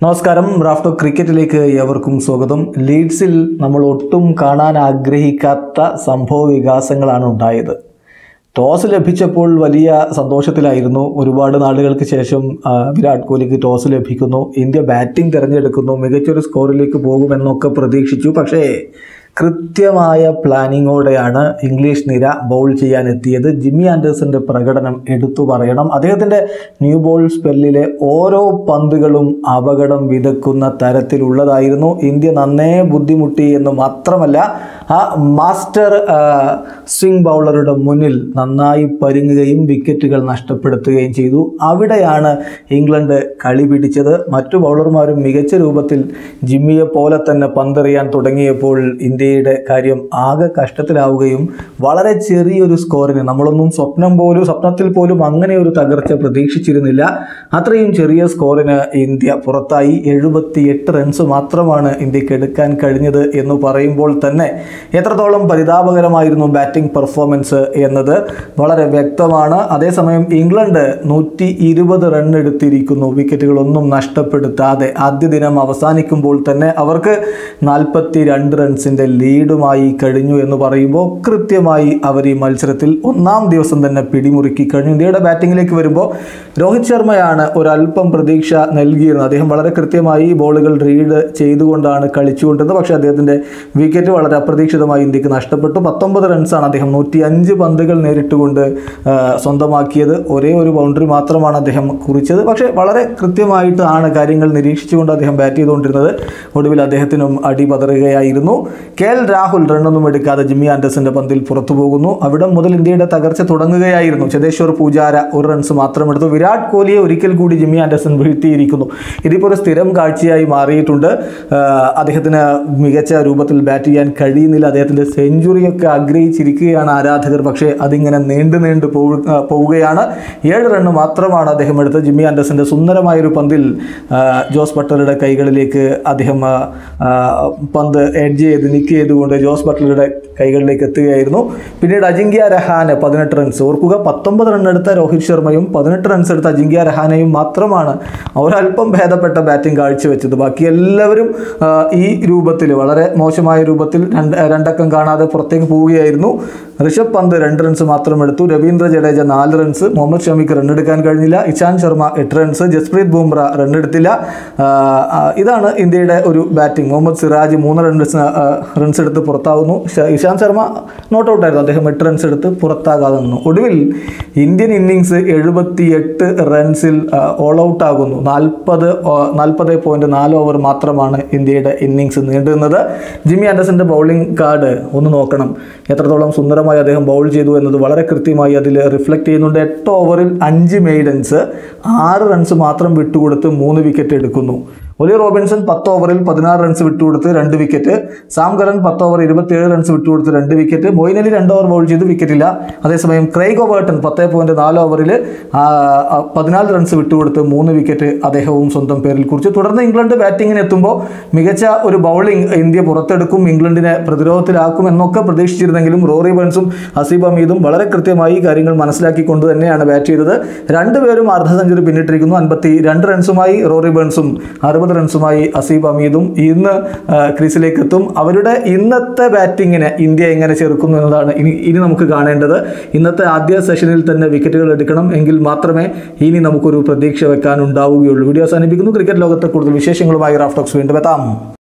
നമസ്കാരം റാഫ്റ്റോ ക്രിക്കറ്റിലേക്ക് ഏവർക്കും സ്വാഗതം ലീഡ്സിൽ നമ്മൾ ഒട്ടും കാണാൻ ആഗ്രഹിക്കാത്ത സംഭവ വികാസങ്ങളാണ് ഉണ്ടായത് ടോസ് ലഭിച്ചപ്പോൾ വലിയ സന്തോഷത്തിലായിരുന്നു ഒരുപാട് നാളുകൾക്ക് ശേഷം ആ, വിരാട് കോഹ്ലിക്ക് ടോസ് ലഭിക്കുന്നു ഇന്ത്യ ബാറ്റിംഗ് തിരഞ്ഞെടുക്കുന്നു മികച്ചൊരു സ്കോറിലേക്ക് പോകുമെന്നൊക്കെ പ്രതീക്ഷിച്ചു പക്ഷേ കൃത്യമായ പ്ലാനിങ്ങോടെയാണ് ഇംഗ്ലീഷ് നിര ബൗൾ ചെയ്യാൻ എത്തിയത് ജിമ്മി ആൻഡേഴ്സന്റെ പ്രകടനം എടുത്തു പറയണം അദ്ദേഹത്തിന്റെ ന്യൂ ബോൾ സ്പെല്ലിലെ ഓരോ പന്തുകളും അപകടം വിതക്കുന്ന തരത്തിലുള്ളതായിരുന്നു ഇന്ത്യ നന്നേ ബുദ്ധിമുട്ടി എന്ന് മാത്രമല്ല ആ മാസ്റ്റർ ആ, സ്വിംഗ് ബൗളറുടെ മുന്നിൽ നന്നായി പരുങ്ങുകയും വിക്കറ്റുകൾ നഷ്ടപ്പെടുത്തുകയും ചെയ്തു അവിടെയാണ് ഇംഗ്ലണ്ട് കളി പിടിച്ചത് മറ്റു ബൗളർമാരും മികച്ച രൂപത്തിൽ ജിമ്മിയെ പോലെ തന്നെ പന്തെറിയാൻ തുടങ്ങിയപ്പോൾ ഇന്ത്യയുടെ കാര്യം ആകെ കഷ്ടത്തിലാവുകയും വളരെ ചെറിയൊരു സ്കോറിന് നമ്മളൊന്നും സ്വപ്നം പോലും സ്വപ്നത്തിൽ പോലും അങ്ങനെ ഒരു തകർച്ച പ്രതീക്ഷിച്ചിരുന്നില്ല അത്രയും ചെറിയ സ്കോറിന് ഇന്ത്യ പുറത്തായി എഴുപത്തിയെട്ട് റൺസ് മാത്രമാണ് ഇന്ത്യക്ക് എടുക്കാൻ കഴിഞ്ഞത് എന്ന് പറയുമ്പോൾ തന്നെ എത്രത്തോളം പരിതാപകരമായിരുന്നു ബാറ്റിംഗ് പെർഫോമൻസ് എന്നത് വളരെ വ്യക്തമാണ് അതേസമയം ഇംഗ്ലണ്ട് നൂറ്റി ഇരുപത് റൺ എടുത്തിരിക്കുന്നു വിക്കറ്റുകളൊന്നും നഷ്ടപ്പെടുത്താതെ ആദ്യ ദിനം അവസാനിക്കുമ്പോൾ തന്നെ അവർക്ക് നാൽപ്പത്തി രണ്ട് റൺസിൻ്റെ ലീഡുമായി കഴിഞ്ഞു എന്ന് പറയുമ്പോൾ കൃത്യമായി അവർ ഈ മത്സരത്തിൽ ഒന്നാം ദിവസം തന്നെ പിടിമുറുക്കി കഴിഞ്ഞു ഇന്ത്യയുടെ ബാറ്റിങ്ങിലേക്ക് വരുമ്പോൾ രോഹിത് ശർമ്മയാണ് ഒരല്പം പ്രതീക്ഷ നൽകിയിരുന്നത് അദ്ദേഹം വളരെ കൃത്യമായി ബോളുകൾ റീഡ് ചെയ്തുകൊണ്ടാണ് കളിച്ചുകൊണ്ടിരുന്നത് പക്ഷേ അദ്ദേഹത്തിൻ്റെ വിക്കറ്റ് വളരെ അപ്രതീക്ഷിതമായി ഇന്ത്യക്ക് നഷ്ടപ്പെട്ടു പത്തൊമ്പത് റൺസാണ് അദ്ദേഹം നൂറ്റി അഞ്ച് പന്തുകൾ നേരിട്ടുകൊണ്ട് ആ, സ്വന്തമാക്കിയത് ഒരേ ഒരു ബൗണ്ടറി മാത്രമാണ് അദ്ദേഹം കുറിച്ചത് പക്ഷേ വളരെ കൃത്യമായിട്ടാണ് കാര്യങ്ങൾ നിരീക്ഷിച്ചുകൊണ്ട് അദ്ദേഹം ബാറ്റ് ചെയ്തുകൊണ്ടിരുന്നത് ഒടുവിൽ അദ്ദേഹത്തിനും അടി പതറുകയായിരുന്നു കെ എൽ രാഹുൽ റണ്ണൊന്നും എടുക്കാതെ ജിമ്മി ആൻഡേഴ്സന്റെ പന്തിൽ പുറത്തു പോകുന്നു അവിടെ മുതൽ ഇന്ത്യയുടെ തകർച്ച തുടങ്ങുകയായിരുന്നു ചേതേശ്വർ പൂജാര ഒരു റൺസ് മാത്രം എടുത്തു വിരാട് കോഹ്ലിയെ ഒരിക്കൽ കൂടി ജിമ്മി ആൻഡേഴ്സൺ വീഴ്ത്തിയിരിക്കുന്നു ഇതിപ്പോൾ ഒരു സ്ഥിരം കാഴ്ചയായി മാറിയിട്ടുണ്ട് ആ, അദ്ദേഹത്തിന് മികച്ച രൂപത്തിൽ ബാറ്റ് ചെയ്യാൻ കഴിയുന്നില്ല അദ്ദേഹത്തിൻ്റെ സെഞ്ചുറിയൊക്കെ ആഗ്രഹിച്ചിരിക്കുകയാണ് ആരാധകർ പക്ഷേ അതിങ്ങനെ നീണ്ടു നീണ്ടു പോവു- ആ, പോവുകയാണ് ഏഴ് റണ്ണ് മാത്രമാണ് അദ്ദേഹം എടുത്തത് ജിമ്മി ആൻഡേഴ്സന്റെ സുന്ദരമായൊരു പന്തിൽ ആ, ജോസ് ബട്ട്ലറുടെ കൈകളിലേക്ക് അദ്ദേഹം ആ, ആ, പന്ത് എഡ്ജ് ചെയ്ത് നിക്ക് ചെയ്തുകൊണ്ട് ജോസ് ബട്ട്ലറുടെ കൈകളിലേക്ക് എത്തുകയായിരുന്നു പിന്നീട് അജിങ്ക്യ രഹാന് പതിനെട്ട് റൺസ് ഓർക്കുക പത്തൊമ്പത് റൺ എടുത്ത രോഹിത് ശർമ്മയും പതിനെട്ട് റൺസ് എടുത്ത അജിങ്ക്യ രഹാനയും മാത്രമാണ് ഒരല്പം ഭേദപ്പെട്ട ബാറ്റിംഗ് കാഴ്ചവെച്ചത് ബാക്കി എല്ലാവരും ആ, ഈ രൂപത്തിൽ വളരെ മോശമായ രൂപത്തിൽ രണ്ട് രണ്ടക്കം കാണാതെ പുറത്തേക്ക് പോവുകയായിരുന്നു ഋഷഭ് പന്ത് രണ്ട് റൺസ് മാത്രം എടുത്തു രവീന്ദ്ര ജഡേജ നാല് റൺസ് മുഹമ്മദ് ഷമിക്ക് റൺ എടുക്കാൻ കഴിഞ്ഞില്ല ഇഷാന്ത് ശർമ്മ എട്ട് റൺസ് ജസ്പ്രീത് ബുംറ റൺ എടുത്തില്ല ആ, ആ, ഇതാണ് ഇന്ത്യയുടെ ഒരു ബാറ്റിംഗ് മുഹമ്മദ് സിറാജ് മൂന്ന് റൺസ് റൺസ് എടുത്ത് പുറത്താകുന്നു ഷ- ഇഷാന്ത് ശർമ്മ നോട്ട് ഔട്ട് ആയിരുന്നു അദ്ദേഹം എട്ട് റൺസ് എടുത്ത് പുറത്താകാതെ നിന്നു ഒടുവിൽ ഇന്ത്യൻ ഇന്നിങ്സ് എഴുപത്തി എട്ട് റൺസിൽ ഓൾ ഔട്ട് ആകുന്നു നാൽപ്പത് നാൽപ്പത് പോയിന്റ് നാല് ഓവർ മാത്രമാണ് ഇന്ത്യയുടെ ഇന്നിങ്സ് നീണ്ടുന്നത് ജിമ്മി ആൻഡേഴ്സന്റെ ബൗളിംഗ് കാർഡ് ഒന്ന് നോക്കണം എത്രത്തോളം സുന്ദരമായി അദ്ദേഹം ബൗൾ ചെയ്തു എന്നത് വളരെ കൃത്യമായി അതിൽ റിഫ്ലക്റ്റ് ചെയ്യുന്നുണ്ട് എട്ട് ഓവറിൽ അഞ്ച് മെയ്ഡൻസ് ആറ് റൺസ് മാത്രം വിട്ടുകൊടുത്ത് മൂന്ന് വിക്കറ്റ് എടുക്കുന്നു ഒലി റോബിൻസൺ പത്ത് ഓവറിൽ പതിനാറ് റൺസ് വിട്ടുകൊടുത്ത് രണ്ട് വിക്കറ്റ് സാം കറൻ പത്ത് ഓവർ ഇരുപത്തിയേഴ് റൺസ് വിട്ടുകൊടുത്ത് രണ്ട് വിക്കറ്റ് മൊയിൻ അലി രണ്ട് ഓവർ ബൗൾ ചെയ്ത് വിക്കറ്റില്ല അതേസമയം ക്രൈഗ് ഒവേർട്ടൺ പത്ത് പോയിന്റ് നാല് ഓവറിൽ പതിനാല് റൺസ് വിട്ടുകൊടുത്ത് മൂന്ന് വിക്കറ്റ് അദ്ദേഹവും സ്വന്തം പേരിൽ കുറിച്ചു തുടർന്ന് ഇംഗ്ലണ്ട് ബാറ്റിങ്ങിന് എത്തുമ്പോൾ മികച്ച ഒരു ബൗളിംഗ് ഇന്ത്യ പുറത്തെടുക്കും ഇംഗ്ലണ്ടിനെ പ്രതിരോധത്തിലാക്കും എന്നൊക്കെ പ്രതീക്ഷിച്ചിരുന്നെങ്കിലും റോറി ബേൺസും ഹസീബ് അമീദും വളരെ കൃത്യമായി കാര്യങ്ങൾ മനസ്സിലാക്കിക്കൊണ്ട് തന്നെയാണ് ബാറ്റ് ചെയ്തത് രണ്ടുപേരും അർദ്ധ സെഞ്ചുറി പിന്നിട്ടിരിക്കുന്നു അൻപത്തി രണ്ട് റൺസുമായി റോറി ബേൺസും അറുപത് റൺസുമായി അസീബ് അമീദും ഇന്ന് ആ, ക്രീസിലേക്ക് എത്തും അവരുടെ ഇന്നത്തെ ബാറ്റിങ്ങിനെ ഇന്ത്യ എങ്ങനെ ചെറുക്കുന്നു എന്നതാണ് ഇനി ഇനി നമുക്ക് കാണേണ്ടത് ഇന്നത്തെ ആദ്യ സെഷനിൽ തന്നെ വിക്കറ്റുകൾ എടുക്കണം എങ്കിൽ മാത്രമേ ഇനി നമുക്കൊരു പ്രതീക്ഷ വെക്കാൻ ഉണ്ടാവുകയുള്ളൂ വീഡിയോ അവസാനിപ്പിക്കുന്നു ക്രിക്കറ്റ് ലോകത്തെ കൂടുതൽ വിശേഷങ്ങളുമായി റാഫ്റ്റോക്സ് വീണ്ടും എത്താം